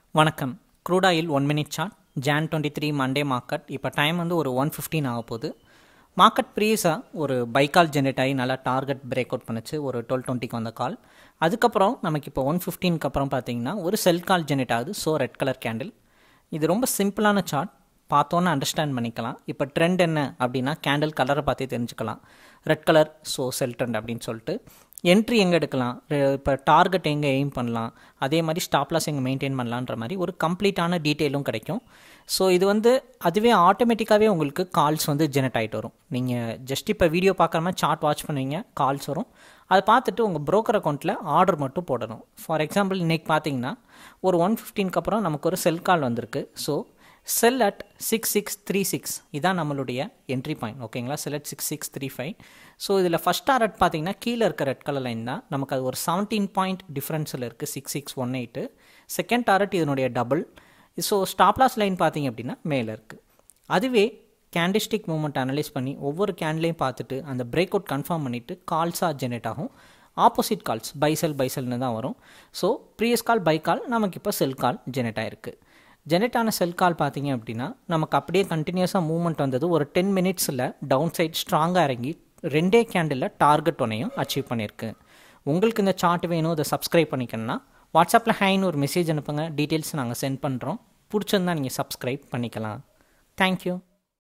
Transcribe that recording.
வணக்கம் crude oil one minute chart Jan twenty three Monday market இப்போ time வந்து ஒரு ஒன் ஃபிஃப்டீன் ஆக போகுது மார்க்கெட் ப்ரீஸாக ஒரு பைக்கால் ஜென்ரேட் ஆகி நல்லா டார்கெட் பிரேக் அவுட் பண்ணுச்சு ஒரு டுவெல் டுவெண்ட்டிக்கு வந்த கால் அதுக்கப்புறம் நமக்கு இப்போ ஒன் ஃபிஃப்டீனுக்கு அப்புறம் பார்த்தீங்கன்னா ஒரு செல் கால் ஜென்ரேட் ஆகுது ஸோ ரெட் கலர் கேண்டில் இது ரொம்ப சிம்பிளான சார்ட் பார்த்தோன்னே அண்டர்ஸ்டாண்ட் பண்ணிக்கலாம் இப்போ ட்ரெண்ட் என்ன அப்படின்னா கேண்டில் கலரை பார்த்தே தெரிஞ்சுக்கலாம் red colour so sell trend அப்படின்னு சொல்லிட்டு என்ட்ரி எங்கே எடுக்கலாம் இப்போ டார்கெட் எங்கே எய்ம் பண்ணலாம் அதே மாதிரி ஸ்டாப்லாஸ் எங்கே மெயின்டைன் பண்ணலான்ற மாதிரி ஒரு கம்ப்ளீட்டான டீட்டெயிலும் கிடைக்கும் ஸோ இது வந்து அதுவே ஆட்டோமேட்டிக்காகவே உங்களுக்கு கால்ஸ் வந்து ஜெனரேட் ஆகிட்டு வரும் நீங்கள் ஜஸ்ட் இப்போ வீடியோ பார்க்குற மாதிரி சார்ட் வாட்ச் பண்ணுவீங்க கால்ஸ் வரும் அதை பார்த்துட்டு உங்கள் ப்ரோக்கர் அக்கௌண்ட்டில் ஆர்டர் மட்டும் போடணும் ஃபார் எக்ஸாம்பிள் இன்றைக்கி பார்த்தீங்கன்னா ஒரு ஒன் ஃபிஃப்டீனுக்கு அப்புறம் நமக்கு ஒரு செல் கால் வந்திருக்கு so sell at six six three six இதான் நம்மளுடைய என்ட்ரி பாயிண்ட் ஓகேங்களா sell at six six three five so இதில் ஃபஸ்ட் டாரட் பார்த்தீங்கன்னா கீழே இருக்க ரெட் கலர் லைன் தான் நமக்கு அது ஒரு செவன்டீன் பாயிண்ட் டிஃப்ரென்ஸில் இருக்குது six six one eight second target இதனுடைய டபுள் ஸோ ஸ்டாப்லாஸ் லைன் பார்த்தீங்க அப்படின்னா மேலே இருக்குது அதுவே கேண்டிஸ்டிக் மூமெண்ட் அனலைஸ் பண்ணி ஒவ்வொரு கேண்ட்லையும் பார்த்துட்டு அந்த பிரேக் அவுட் கன்ஃபார்ம் பண்ணிவிட்டு கால்ஸாக ஜெனரேட் ஆகும் ஆப்போசிட் கால்ஸ் பைசெல் பைசெல்னு தான் வரும் so previous call buy call நமக்கு இப்போ செல் கால் ஜெனரேட் ஆகிருக்கு ஜெனரேட் ஆன செல் கால் பார்த்தீங்க அப்படின்னா நமக்கு அப்படியே கண்டினியூஸாக மூவ்மெண்ட் வந்தது ஒரு டென் மினிட்ஸில் டவுன் சைட் ஸ்ட்ராங்காக இறங்கி ரெண்டே கேண்டில் டார்கெட் ஒன்றையும் அச்சீவ் பண்ணியிருக்கு உங்களுக்கு இந்த சார்ட் வேணும் இதை சப்ஸ்கிரைப் பண்ணிக்கணும்னா வாட்ஸ்அப்பில் ஹைன்னு ஒரு மெசேஜ் அனுப்புங்க டீட்டெயில்ஸ் நாங்கள் சென்ட் பண்ணுறோம் பிடிச்சிருந்தா நீங்கள் சப்ஸ்கிரைப் பண்ணிக்கலாம் தேங்க்யூ